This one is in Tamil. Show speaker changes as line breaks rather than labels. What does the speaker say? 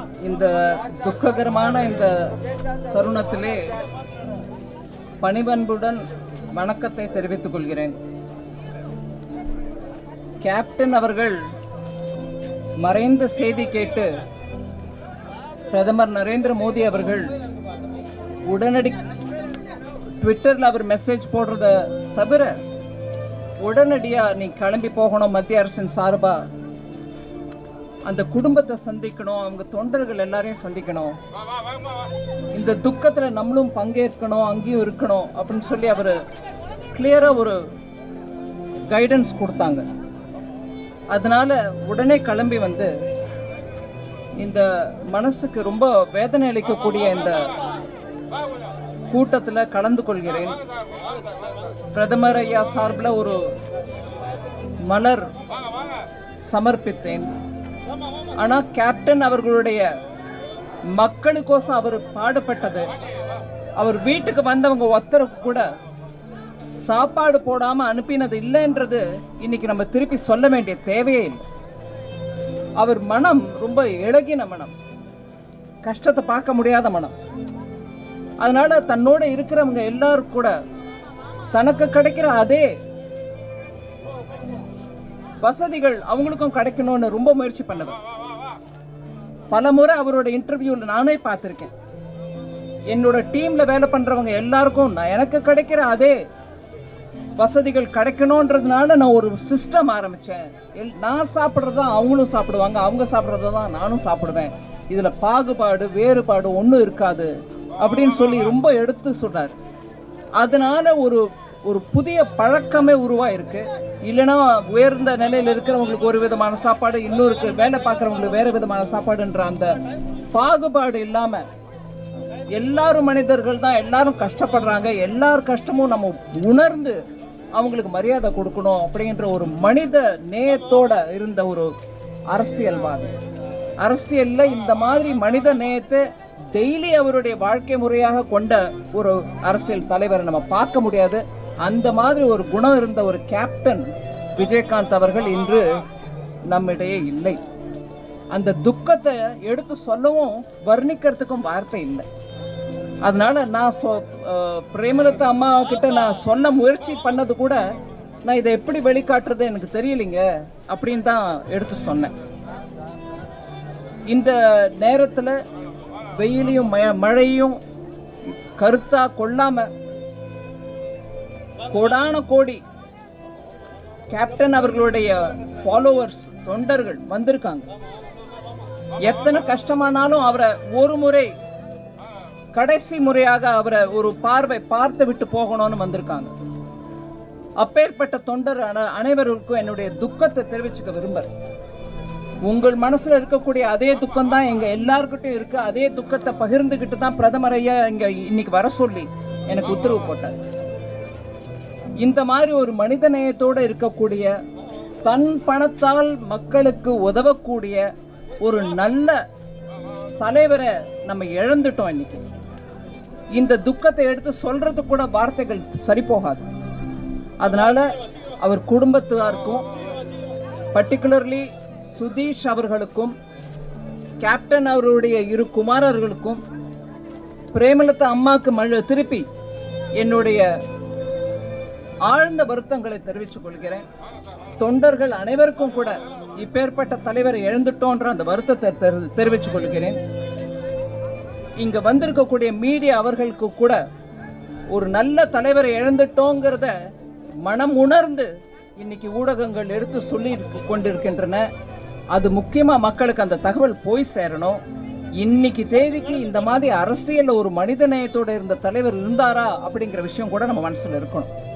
இந்த துக்ககரமான இந்த தருணத்திலே பணிபண்புடன் வணக்கத்தை தெரிவித்துக் கொள்கிறேன் கேப்டன் அவர்கள் மறைந்த செய்தி கேட்டு பிரதமர் நரேந்திர மோடி அவர்கள் உடனடி ட்விட்டரில் அவர் மெசேஜ் போடுறத தவிர உடனடியாக நீ கிளம்பி போகணும் மத்திய அரசின் சார்பா அந்த குடும்பத்தை சந்திக்கணும் அவங்க தொண்டர்கள் எல்லாரையும் சந்திக்கணும் இந்த துக்கத்தில் நம்மளும் பங்கேற்கணும் அங்கேயும் இருக்கணும் அப்படின்னு சொல்லி அவர் கிளியராக ஒரு கைடன்ஸ் கொடுத்தாங்க அதனால உடனே கிளம்பி வந்து இந்த மனசுக்கு ரொம்ப வேதனை அளிக்கக்கூடிய இந்த கூட்டத்தில் கலந்து கொள்கிறேன் பிரதமர் ஐயா சார்பில் ஒரு மலர் சமர்ப்பித்தேன் ஆனால் கேப்டன் அவர்களுடைய மக்களுக்கோசம் அவர் பாடுபட்டது அவர் வீட்டுக்கு வந்தவங்க ஒருத்தருக்கு கூட சாப்பாடு போடாம அனுப்பினது இல்லைன்றது இன்னைக்கு நம்ம திருப்பி சொல்ல வேண்டிய தேவையே இல்லை அவர் மனம் ரொம்ப இழகின மனம் கஷ்டத்தை பார்க்க முடியாத மனம் அதனால தன்னோட இருக்கிறவங்க எல்லாரும் கூட தனக்கு கிடைக்கிற அதே வசதிகள் அவங்களுக்கும் கிடைக்கணும்னு ரொம்ப முயற்சி பண்ணது பல முறை அவரோட இன்டர்வியூல நானே பார்த்துருக்கேன் என்னோட டீம்ல வேலை பண்றவங்க எல்லாருக்கும் நான் எனக்கு கிடைக்கிற அதே வசதிகள் கிடைக்கணுன்றதுனால நான் ஒரு சிஸ்டம் ஆரம்பிச்சேன் எல்- நான் சாப்பிட்றதா அவங்களும் சாப்பிடுவாங்க அவங்க சாப்பிட்றத தான் நானும் சாப்பிடுவேன் இதுல பாகுபாடு வேறுபாடு ஒன்றும் இருக்காது அப்படின்னு சொல்லி ரொம்ப எடுத்து சொன்னார் அதனால ஒரு ஒரு புதிய பழக்கமே உருவாயிருக்கு இல்லைன்னா உயர்ந்த நிலையில் இருக்கிறவங்களுக்கு ஒரு விதமான சாப்பாடு இன்னொருக்கு வேலை பார்க்குறவங்களுக்கு வேற விதமான சாப்பாடுன்ற அந்த பாகுபாடு இல்லாமல் எல்லாரும் மனிதர்கள் தான் எல்லாரும் கஷ்டப்படுறாங்க எல்லார் கஷ்டமும் நம்ம உணர்ந்து அவங்களுக்கு மரியாதை கொடுக்கணும் அப்படின்ற ஒரு மனித நேயத்தோட இருந்த ஒரு அரசியல்வாதி அரசியல்ல இந்த மாதிரி மனித நேயத்தை டெய்லி அவருடைய வாழ்க்கை முறையாக கொண்ட ஒரு அரசியல் தலைவரை நம்ம பார்க்க முடியாது அந்த மாதிரி ஒரு குணம் இருந்த ஒரு கேப்டன் விஜயகாந்த் அவர்கள் இன்று நம்மிடையே இல்லை அந்த துக்கத்தை எடுத்து சொல்லவும் வர்ணிக்கிறதுக்கும் வார்த்தை இல்லை அதனால நான் சொ அஹ் பிரேமலதா அம்மா கிட்ட நான் சொல்ல முயற்சி பண்ணது கூட நான் இதை எப்படி வெளிக்காட்டுறது எனக்கு தெரியலைங்க அப்படின்னு தான் எடுத்து சொன்னேன் இந்த நேரத்தில் வெயிலையும் ம- மழையும் கருத்தா கொள்ளாம கோடான கோடி கேப்டன் அவர்களுடைய ஃபாலோவர்ஸ் தொண்டர்கள் வந்திருக்காங்க எத்தனை கஷ்டமானாலும் அவரை ஒரு முறை கடைசி முறையாக அவரை ஒரு பார்வை பார்த்து விட்டு போகணும்னு வந்திருக்காங்க அப்பேற்பட்ட தொண்டர் அன- அனைவருக்கும் என்னுடைய துக்கத்தை தெரிவிச்சுக்க விரும்புறேன் உங்கள் மனசுல இருக்கக்கூடிய அதே துக்கம் தான் எங்க எல்லார்கிட்டயும் இருக்கு அதே துக்கத்தை பகிர்ந்துகிட்டு தான் பிரதமர் ஐயா இங்க இன்னைக்கு வர சொல்லி எனக்கு உத்தரவு போட்டார் இந்த மாதிரி ஒரு மனித நேயத்தோட இருக்கக்கூடிய தன் பணத்தால் மக்களுக்கு உதவக்கூடிய ஒரு நல்ல தலைவரை நம்ம இழந்துட்டோம் இன்னைக்கு இந்த துக்கத்தை எடுத்து சொல்றது கூட வார்த்தைகள் சரி போகாது அதனால அவர் குடும்பத்தாருக்கும் பர்டிகுலர்லி சுதீஷ் அவர்களுக்கும் கேப்டன் அவருடைய இரு குமாரர்களுக்கும் பிரேமலதா அம்மாக்கு மழ திருப்பி என்னுடைய ஆழ்ந்த வருத்தங்களை தெரிவித்துக் கொள்கிறேன் தொண்டர்கள் அனைவருக்கும் கூட இப்பேற்பட்ட தலைவரை இழந்துட்டோன்ற அந்த வருத்தத்தை தெரி- தெரிவித்துக் கொள்கிறேன் இங்க வந்திருக்கக்கூடிய மீடியா அவர்களுக்கு கூட ஒரு நல்ல தலைவரை இழந்துட்டோங்கிறத மனம் உணர்ந்து இன்னைக்கு ஊடகங்கள் எடுத்து சொல்லி கொண்டிருக்கின்றன அது முக்கியமா மக்களுக்கு அந்த தகவல் போய் சேரணும் இன்னைக்கு தேதிக்கு இந்த மாதிரி அரசியல்ல ஒரு மனித நேயத்தோட இருந்த தலைவர் இருந்தாரா அப்படிங்கிற விஷயம் கூட நம்ம மனசுல இருக்கணும்